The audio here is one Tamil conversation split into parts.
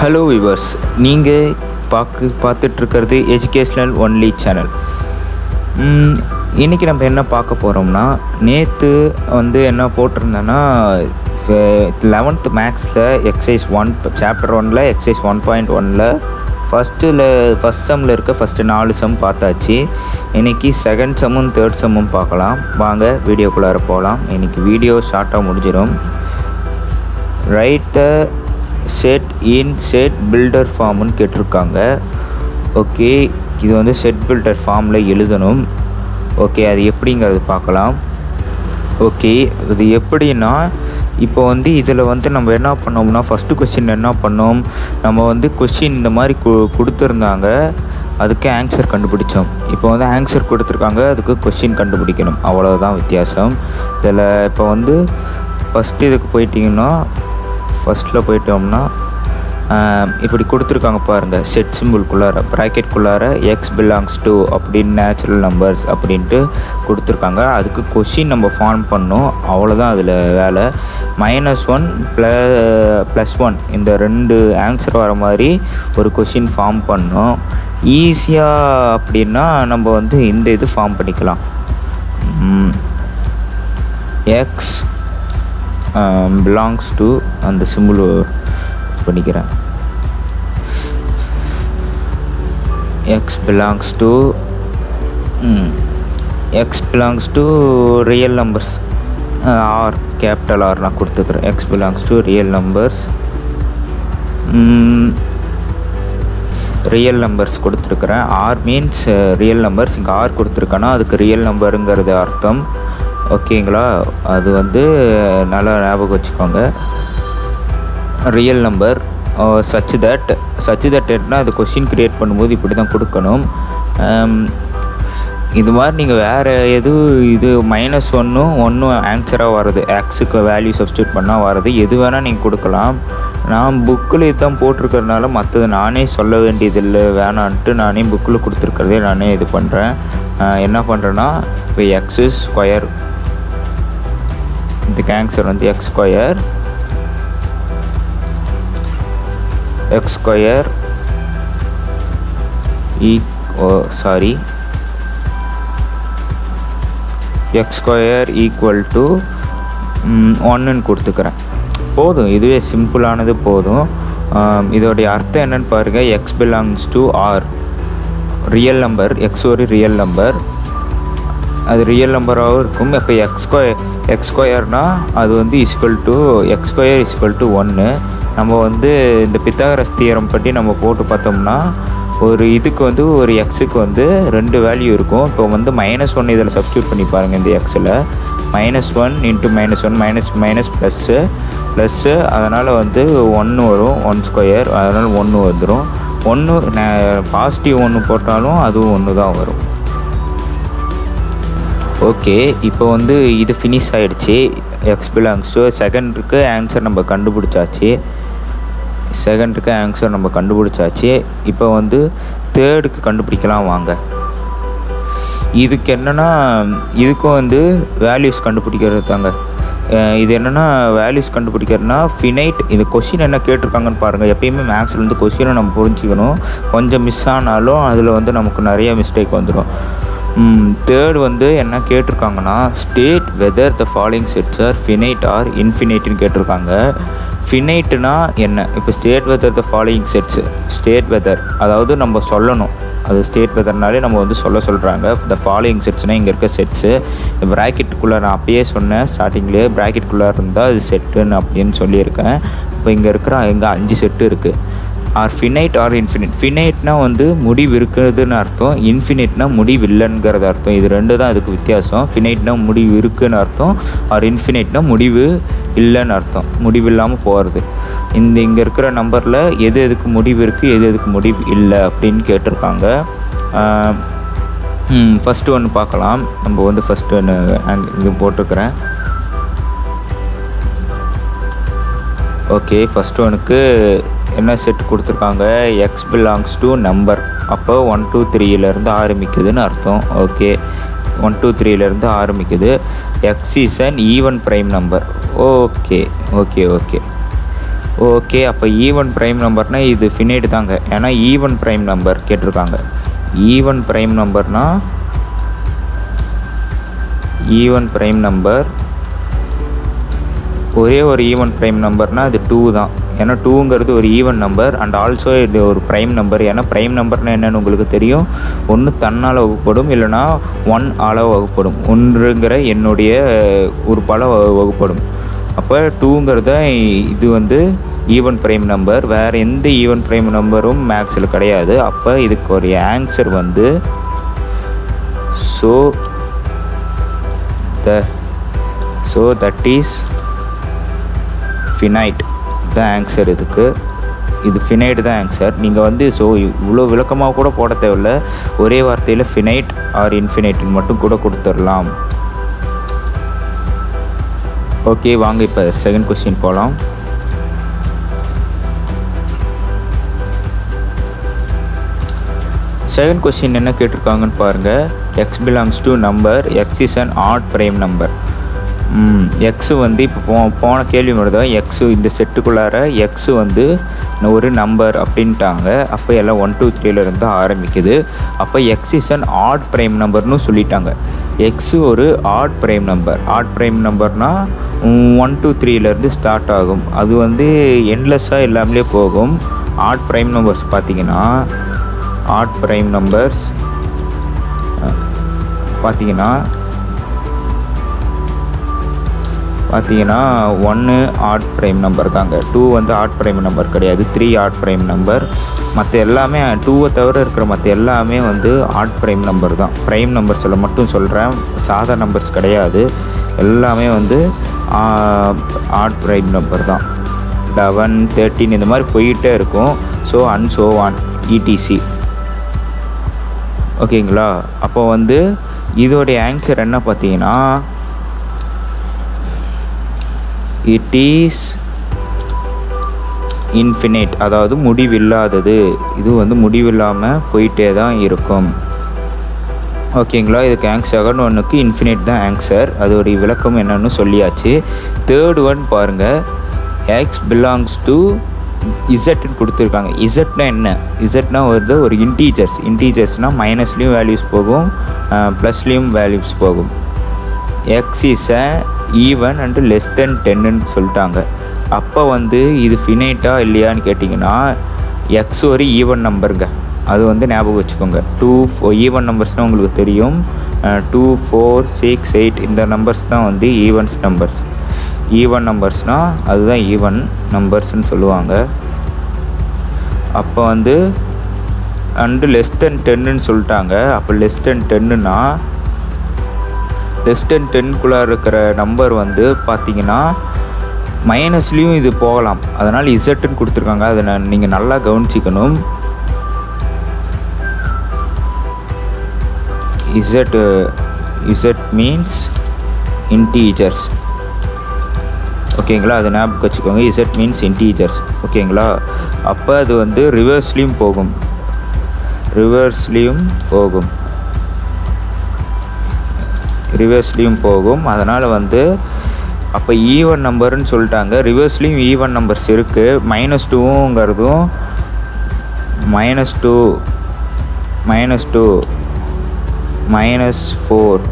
ஹலோ விவர்ஸ் நீங்கள் பார்க்கு பார்த்துட்ருக்கிறது எஜுகேஷ்னல் ஒன்லி சேனல் இன்றைக்கி நம்ம என்ன பார்க்க போகிறோம்னா நேற்று வந்து என்ன போட்டிருந்தேன்னா லெவன்த்து மேக்ஸில் எக்ஸைஸ் ஒன் சாப்டர் ஒனில் எக்ஸைஸ் ஒன் பாயிண்ட் ஒனில் ஃபஸ்ட்டில் ஃபஸ்ட் செம்மில் இருக்க ஃபஸ்ட்டு நாலு செம் பார்த்தாச்சு இன்றைக்கி செகண்ட் செம்மும் தேர்ட் செம்மும் பார்க்கலாம் வாங்க வீடியோக்குள்ளார போகலாம் இன்றைக்கி வீடியோ ஷார்ட்டாக முடிஞ்சிடும் write the set in set builder ஃபார்ம்னு கேட்டிருக்காங்க ஓகே இது வந்து செட் பில்டர் ஃபார்மில் எழுதணும் ஓகே அது எப்படிங்கிறது பார்க்கலாம் ஓகே இது எப்படின்னா இப்போ வந்து இதில் வந்து நம்ம என்ன பண்ணோம்னா ஃபஸ்ட்டு கொஸ்டின் என்ன பண்ணோம் நம்ம வந்து கொஸ்டின் இந்த மாதிரி கு கொடுத்துருந்தாங்க அதுக்கு ஆன்சர் கண்டுபிடிச்சோம் இப்போ வந்து ஆன்சர் கொடுத்துருக்காங்க அதுக்கு கொஸ்டின் கண்டுபிடிக்கணும் அவ்வளோதான் வித்தியாசம் இதில் இப்போ வந்து ஃபஸ்ட்டு இதுக்கு போயிட்டிங்கன்னா ஃபஸ்ட்டில் போயிட்டோம்னா இப்படி கொடுத்துருக்காங்க பாருங்கள் செட் சிம்பிள்குள்ளார ப்ராக்கெட்குள்ளார எக்ஸ் பிலாங்ஸ் டு அப்படின்னு நேச்சுரல் நம்பர்ஸ் அப்படின்ட்டு கொடுத்துருக்காங்க அதுக்கு கொஷின் நம்ம ஃபார்ம் பண்ணோம் அவ்வளோதான் அதில் வேலை மைனஸ் ஒன் ப்ள ப்ளஸ் ஒன் இந்த ரெண்டு ஆன்சர் வர மாதிரி ஒரு கொஷின் ஃபார்ம் பண்ணோம் ஈஸியாக அப்படின்னா நம்ம வந்து இந்த இது ஃபார்ம் பண்ணிக்கலாம் எக்ஸ் பிலாங்ஸ் டு அந்த சிம்பிள் பண்ணிக்கிறேன் x belongs to x belongs to real numbers R capital R நான் கொடுத்துக்கிறேன் x belongs to real numbers real numbers கொடுத்துருக்குறேன் ஆர் மீன்ஸ் ரியல் நம்பர்ஸ் இங்கே ஆர் கொடுத்துருக்கேன்னா அதுக்கு ரியல் நம்பருங்கிறது அர்த்தம் ஓகேங்களா அது வந்து நல்லா ஞாபகம் வச்சுக்கோங்க real number such that such தட்னா அது கொஷின் க்ரியேட் பண்ணும்போது இப்படி தான் கொடுக்கணும் இது மாதிரி நீங்கள் வேறு எதுவும் இது மைனஸ் ஒன்றும் ஒன்றும் ஆன்சராக வர்றது எக்ஸுக்கு வேல்யூ சப்ஸ்டியூட் பண்ணால் வர்றது எது வேணால் நீங்கள் கொடுக்கலாம் நான் புக்கில் இதுதான் போட்டிருக்கறனால மற்றது நானே சொல்ல வேண்டியதில்லை வேணான்ட்டு நானே புக்கில் கொடுத்துருக்கிறதே நானே இது பண்ணுறேன் என்ன பண்ணுறேன்னா இப்போ எக்ஸு ஸ்கொயர் இதுக்கு ஆன்சர் வந்து எக்ஸ் ஸ்கொயர் எக்ஸ் ஸ்கொயர் ஈ ஓ sorry x square equal to ஒன்றுன்னு கொடுத்துக்கிறேன் போதும் இதுவே சிம்பிளானது போதும் இதோடைய அர்த்தம் என்னன்னு பாருங்கள் x belongs to R real number x ஒரு ரியல் நம்பர் அது ரியல் நம்பராகவும் இருக்கும் இப்போ எக்ஸ் ஸ்கொயர் எக்ஸ் ஸ்கொயர்னால் அது வந்து equal to x square equal to ஒன்று நம்ம வந்து இந்த பித்தாகரஸ் தியரம் பற்றி நம்ம போட்டு பார்த்தோம்னா ஒரு இதுக்கு வந்து ஒரு எக்ஸுக்கு வந்து ரெண்டு வேல்யூ இருக்கும் இப்போ வந்து மைனஸ் ஒன் இதில் சப்ஸ்டியூட் பண்ணி பாருங்கள் இந்த எக்ஸில் minus one into minus one minus minus plus plus அதனால் வந்து ஒன்று வரும் ஒன் ஸ்கொயர் அதனால் ஒன்று வந்துடும் ஒன்று பாசிட்டிவ் ஒன்று போட்டாலும் அதுவும் ஒன்று தான் வரும் ஓகே இப்போ வந்து இது ஃபினிஷ் ஆகிடுச்சு எக்ஸ் பிலாங்ஸ் டு செகண்டுக்கு ஆன்சர் நம்ம கண்டுபிடிச்சாச்சு செகண்டுக்கு ஆன்சர் நம்ம கண்டுபிடிச்சாச்சு இப்போ வந்து தேர்டுக்கு கண்டுபிடிக்கலாம் வாங்க இதுக்கு என்னென்னா இதுக்கும் வந்து வேல்யூஸ் கண்டுபிடிக்கிறது தாங்க இது என்னென்னா வேல்யூஸ் கண்டுபிடிக்கிறதுனா ஃபினைட் இது கொஷின் என்ன கேட்டிருக்காங்கன்னு பாருங்கள் எப்பயுமே மேக்ஸில் வந்து கொஷினை நம்ம புரிஞ்சுக்கணும் கொஞ்சம் மிஸ் ஆனாலும் அதில் வந்து நமக்கு நிறைய மிஸ்டேக் வந்துடும் தேர்ட் வந்து என்ன கேட்டிருக்காங்கன்னா state whether the following sets are finite or இன்ஃபினைட்னு கேட்டிருக்காங்க ஃபினைட்னா என்ன இப்போ state whether the following sets state whether அதாவது நம்ம சொல்லணும் அது ஸ்டேட் வெதர்னாலே நம்ம வந்து சொல்ல சொல்கிறாங்க த ஃபாலோயிங் செட்ஸ்னால் இங்கே இருக்க செட்ஸு ப்ராக்கெட்டுக்குள்ளே நான் அப்பயே சொன்னேன் ஸ்டார்டிங்லேயே ப்ராக்கெட்டுக்குள்ளே இருந்தால் அது செட்டுன்னு அப்படின்னு சொல்லியிருக்கேன் இப்போ இங்கே இருக்கிற இங்கே அஞ்சு செட்டு இருக்குது ஆர் ஃபினைட் ஆர் இன்ஃபினிட் ஃபினைட்னா வந்து முடிவு இருக்குதுன்னு அர்த்தம் இன்ஃபினிட்னா முடிவு இல்லைங்கிறது அர்த்தம் இது ரெண்டு தான் அதுக்கு வித்தியாசம் ஃபினைட்னா முடிவு இருக்குன்னு அர்த்தம் ஆர் இன்ஃபினைட்னா முடிவு இல்லைன்னு அர்த்தம் முடிவு இல்லாமல் போகிறது இந்த இங்கே இருக்கிற நம்பரில் எது எதுக்கு முடிவு இருக்குது எது எதுக்கு முடிவு இல்லை அப்படின்னு கேட்டிருக்காங்க ஃபஸ்ட்டு ஒன்று பார்க்கலாம் நம்ம வந்து ஃபஸ்ட்டு ஒன்று இது போட்டிருக்கிறேன் ஓகே ஃபஸ்ட்டு ஒனுக்கு என்ன செட் கொடுத்துருக்காங்க எக்ஸ் பிலாங்ஸ் டு நம்பர் அப்போ ஒன் டூ த்ரீயிலேருந்து ஆரம்பிக்குதுன்னு அர்த்தம் ஓகே ஒன் டூ த்ரீலேருந்து ஆரம்பிக்குது x is an even prime number okay okay okay okay அப்போ ஈவன் ப்ரைம் நம்பர்னால் இது ஃபினைட் தாங்க ஏன்னா ஈவன் ப்ரைம் நம்பர் கேட்டிருக்காங்க ஈவன் ப்ரைம் நம்பர்னால் ஈவன் ப்ரைம் நம்பர் ஒரே ஒரு ஈவன் ப்ரைம் நம்பர்னால் அது டூ தான் ஏன்னா டூங்கிறது ஒரு ஈவன் நம்பர் அண்ட் ஆல்சோ இது ஒரு ப்ரைம் நம்பர் ஏன்னா ப்ரைம் நம்பர்னால் என்னென்னு உங்களுக்கு தெரியும் ஒன்று தன்னால் வகுப்படும் இல்லைனா ஒன் ஆல வகுப்படும் ஒன்றுங்கிற என்னுடைய உறுப்பால் வ- வகுப்படும் அப்போ டூங்கிறத இது வந்து ஈவன் ப்ரைம் நம்பர் வேறு எந்த ஈவன் ப்ரைம் நம்பரும் மேக்ஸில் கிடையாது அப்போ இதுக்கு ஒரு ஆன்சர் வந்து so the so that is finite தான் ஆன்சர் இதுக்கு இது ஃபினைட் தான் ஆன்சர் நீங்கள் வந்து ஸோ இவ்வளோ விளக்கமாக கூட போட தேவையில்ல ஒரே வார்த்தையில் ஃபினைட் ஆர் இன்ஃபினைட்னு மட்டும் கூட கொடுத்துடலாம் ஓகே வாங்க இப்போ செகண்ட் கொஸ்டின் போகலாம் செகண்ட் கொஸ்டின் என்ன கேட்டிருக்காங்கன்னு பாருங்கள் x belongs to number x is an odd prime number x வந்து இப்போ போ போன கேள்வி மட்டும் தான் எக்ஸு இந்த செட்டுக்குள்ளார எக்ஸு வந்து ஒரு நம்பர் அப்படின்ட்டாங்க அப்போ எல்லாம் ஒன் டூ த்ரீலேருந்து ஆரம்பிக்குது அப்போ x is an odd prime நம்பர்னு சொல்லிட்டாங்க எக்ஸு ஒரு odd prime number odd prime நம்பர்னால் ஒன் டூ த்ரீலேருந்து ஸ்டார்ட் ஆகும் அது வந்து என்லெஸ்ஸாக எல்லாமே போகும் ஆட் ப்ரைம் நம்பர்ஸ் பார்த்தீங்கன்னா ஆட் ப்ரைம் நம்பர்ஸ் பார்த்தீங்கன்னா பார்த்தீங்கன்னா ஒன்று ஆட் ப்ரைம் நம்பர் தாங்க டூ வந்து ஆட் ப்ரைம் நம்பர் கிடையாது த்ரீ ஆட் ப்ரைம் நம்பர் மற்ற எல்லாமே டூவை தவிர இருக்கிற மற்ற எல்லாமே வந்து ஆட் ப்ரைம் நம்பர் தான் ப்ரைம் நம்பர்ஸில் மட்டும் சொல்கிறேன் சாதா நம்பர்ஸ் கிடையாது எல்லாமே வந்து ஆட் ப்ரைம் நம்பர் தான் லெவன் தேர்ட்டின் இந்த மாதிரி போயிட்டே இருக்கும் so and so on etc ஓகேங்களா அப்போ வந்து இதோடைய ஆன்சர் என்ன பார்த்தீங்கன்னா இட் இஸ் இன்ஃபினைட் அதாவது முடிவில்லாதது இது வந்து முடிவில்லாமல் போயிட்டே தான் இருக்கும் ஓகேங்களா இதுக்கு ஆன்சர் ஒன்றுக்கு இன்ஃபினைட் தான் ஆன்சர் அதோடைய விளக்கம் என்னன்னு சொல்லியாச்சு தேர்ட் ஒன் பாருங்கள் எக்ஸ் பிலாங்ஸ் டு இசட்னு கொடுத்துருக்காங்க இசட்னா என்ன இசட்னா வருது ஒரு இன்டீஜர்ஸ் இன்டீஜர்ஸ்னால் மைனஸ்லேயும் வேல்யூஸ் போகும் ப்ளஸ்லேயும் வேல்யூஸ் போகும் x is a even and less than டென்னுன்னு சொல்லிட்டாங்க அப்போ வந்து இது ஃபினைட்டா இல்லையான்னு கேட்டிங்கன்னா எக்ஸ் ஒரு ஈவன் நம்பருங்க அது வந்து ஞாபகம் வச்சுக்கோங்க டூ ஃபோ ஈவன் நம்பர்ஸ்னால் உங்களுக்கு தெரியும் டூ ஃபோர் சிக்ஸ் எயிட் இந்த நம்பர்ஸ் தான் வந்து ஈவன்ஸ் நம்பர்ஸ் ஈவன் நம்பர்ஸ்னால் அதுதான் ஈவன் நம்பர்ஸ்னு சொல்லுவாங்க அப்போ வந்து அண்டு லெஸ் தென் டென்னுன்னு சொல்லிட்டாங்க அப்போ லெஸ் தென் டென்னுனா லெஸ் தென் டென்குள்ளே இருக்கிற நம்பர் வந்து பார்த்தீங்கன்னா மைனஸ்லேயும் இது போகலாம் அதனால் இசட்டுன்னு கொடுத்துருக்காங்க அதை நான் நீங்கள் நல்லா கவனிச்சிக்கணும் இசட் இசட் மீன்ஸ் இன்டீஜர்ஸ் ஓகேங்களா அதை ஞாபகம் வச்சுக்கோங்க இசட் மீன்ஸ் இன்டீஜர்ஸ் ஓகேங்களா அப்போ அது வந்து ரிவர்ஸ்லேயும் போகும் ரிவர்ஸ்லேயும் போகும் ரிவர்ஸ்லேயும் போகும் அதனால் வந்து அப்போ ஈவன் நம்பர்னு சொல்லிட்டாங்க ரிவர்ஸ்லேயும் ஈவன் நம்பர்ஸ் இருக்குது மைனஸ் டூங்கிறதும் minus two minus two minus four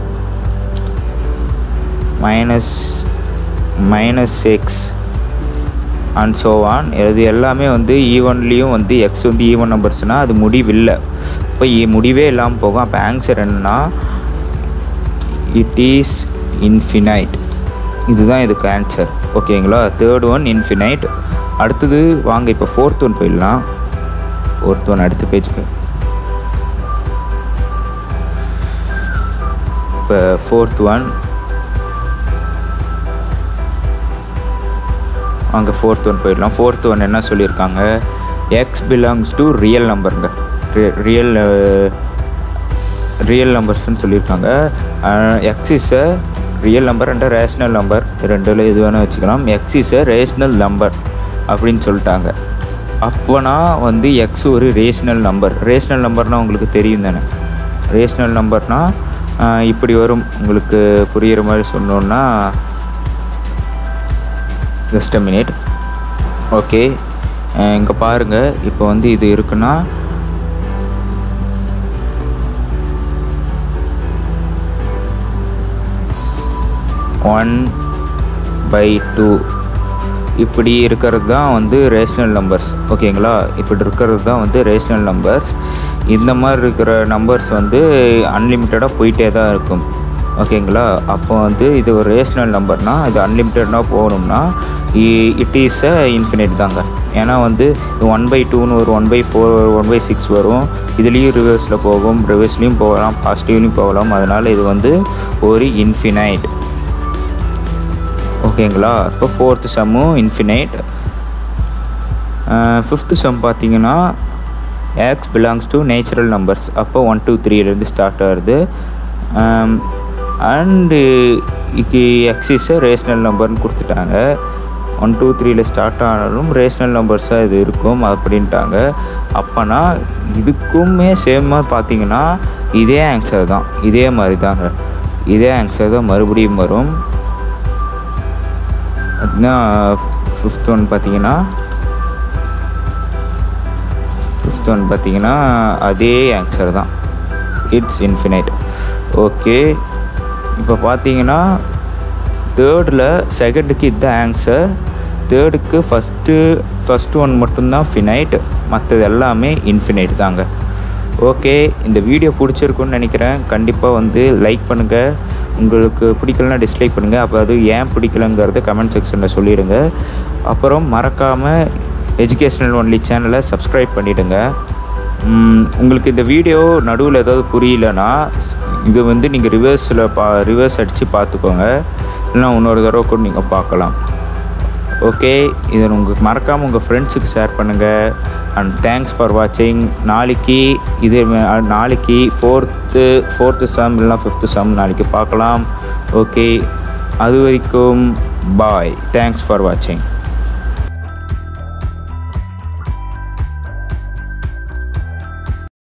minus minus six and so on இது எல்லாமே வந்து ஈவன்லேயும் வந்து எக்ஸ் வந்து ஈவன் நம்பர்ஸ்னால் அது முடிவில்லை இப்போ முடிவே இல்லாமல் போகும் அப்போ ஆன்சர் என்னன்னா இட் இஸ் இன்ஃபினைட் இதுதான் இதுக்கு ஆன்சர் ஓகேங்களா தேர்ட் ஒன் இன்ஃபினைட் அடுத்தது வாங்க இப்போ ஃபோர்த் ஒன் போயிடலாம் ஃபோர்த் ஒன் அடுத்த பேஜுக்கு இப்போ ஃபோர்த் ஒன் அங்கே ஃபோர்த் ஒன் போயிடலாம் ஃபோர்த் ஒன் என்ன சொல்லியிருக்காங்க எக்ஸ் பிலாங்ஸ் டு ரியல் நம்பருங்க ரியல் ரியல் நம்பர்ஸ்னு சொல்லியிருக்காங்க x is a real number and rational number ரெண்டில் எது வேணால் வச்சுக்கலாம் x is a rational number அப்படின்னு சொல்லிட்டாங்க அப்போனா வந்து எக்ஸ் ஒரு ரேஷ்னல் நம்பர் ரேஷ்னல் நம்பர்னால் உங்களுக்கு தெரியும் தானே ரேஷ்னல் நம்பர்னால் இப்படி வரும் உங்களுக்கு புரிகிற மாதிரி சொன்னோன்னா ஜஸ்ட் அ மினிட் ஓகே இங்கே பாருங்கள் இப்போ வந்து இது இருக்குன்னா ஒன் பை டூ இப்படி இருக்கிறது தான் வந்து ரேஷ்னல் நம்பர்ஸ் ஓகேங்களா இப்படி இருக்கிறது தான் வந்து ரேஷ்னல் நம்பர்ஸ் இந்த மாதிரி இருக்கிற நம்பர்ஸ் வந்து அன்லிமிட்டடாக போயிட்டே தான் இருக்கும் ஓகேங்களா அப்போ வந்து இது ஒரு ரேஷ்னல் நம்பர்னால் இது அன்லிமிட்டடாக போகணும்னா இட் இஸ் அ இன்ஃபினிட் தாங்க ஏன்னா வந்து ஒன் பை டூன்னு ஒரு one by four one by six வரும் இதுலேயும் ரிவர்ஸில் போகும் ரிவர்ஸ்லேயும் போகலாம் பாசிட்டிவ்லேயும் போகலாம் அதனால் இது வந்து ஒரு இன்ஃபினைட் ஓகேங்களா இப்போ ஃபோர்த்து சம்மும் இன்ஃபினைட் ஃபிஃப்த்து சம் பார்த்தீங்கன்னா x belongs to natural numbers அப்போ ஒன் டூ த்ரீலேருந்து ஸ்டார்ட் ஆகுது அண்டு இக்கு எக்ஸ் இஸ் ரேஷ்னல் நம்பர்னு கொடுத்துட்டாங்க ஒன் டூ த்ரீல ஸ்டார்ட் ஆனாலும் ரேஷ்னல் நம்பர்ஸாக இது இருக்கும் அப்படின்ட்டாங்க அப்போனா இதுக்குமே சேமாக பார்த்தீங்கன்னா இதே ஆன்சர் தான் இதே மாதிரி தாங்க இதே ஆன்சர் தான் மறுபடியும் வரும் அதுதான் ஃபிஃப்த் ஒன் பார்த்தீங்கன்னா ஃபிஃப்த் ஒன் பார்த்தீங்கன்னா அதே ஆன்சர் தான் இட்ஸ் இன்ஃபினைட் ஓகே இப்போ பார்த்தீங்கன்னா தேர்டில் செகண்டுக்கு இதுதான் ஆன்சர் தேர்டுக்கு ஃபஸ்ட்டு ஃபஸ்ட்டு ஒன் மட்டும்தான் ஃபினைட் மற்றது எல்லாமே இன்ஃபினைட் தாங்க ஓகே இந்த வீடியோ பிடிச்சிருக்குன்னு நினைக்கிறேன் கண்டிப்பாக வந்து லைக் பண்ணுங்கள் உங்களுக்கு பிடிக்கலனா டிஸ்லைக் பண்ணுங்கள் அப்போ அது ஏன் பிடிக்கலங்கிறத கமெண்ட் செக்ஷனில் சொல்லிடுங்க அப்புறம் மறக்காமல் எஜுகேஷ்னல் ஒன்லி சேனலை சப்ஸ்கிரைப் பண்ணிவிடுங்க உங்களுக்கு இந்த வீடியோ நடுவில் ஏதாவது புரியலனா இது வந்து நீங்கள் ரிவர்ஸில் பா ரிவர்ஸ் அடித்து பார்த்துக்கோங்க இல்லைனா இன்னொரு தடவை கூட நீங்கள் பார்க்கலாம் ஓகே இதை உங்களுக்கு மறக்காமல் உங்கள் ஃப்ரெண்ட்ஸுக்கு ஷேர் பண்ணுங்கள் அண்ட் தேங்க்ஸ் ஃபார் வாட்சிங் நாளைக்கு இது நாளைக்கு ஃபோர்த்து ஃபோர்த்து சம் இல்லைனா ஃபிஃப்த்து சம் நாளைக்கு பார்க்கலாம் ஓகே அது வரைக்கும் பாய் தேங்க்ஸ் ஃபார் வாட்சிங்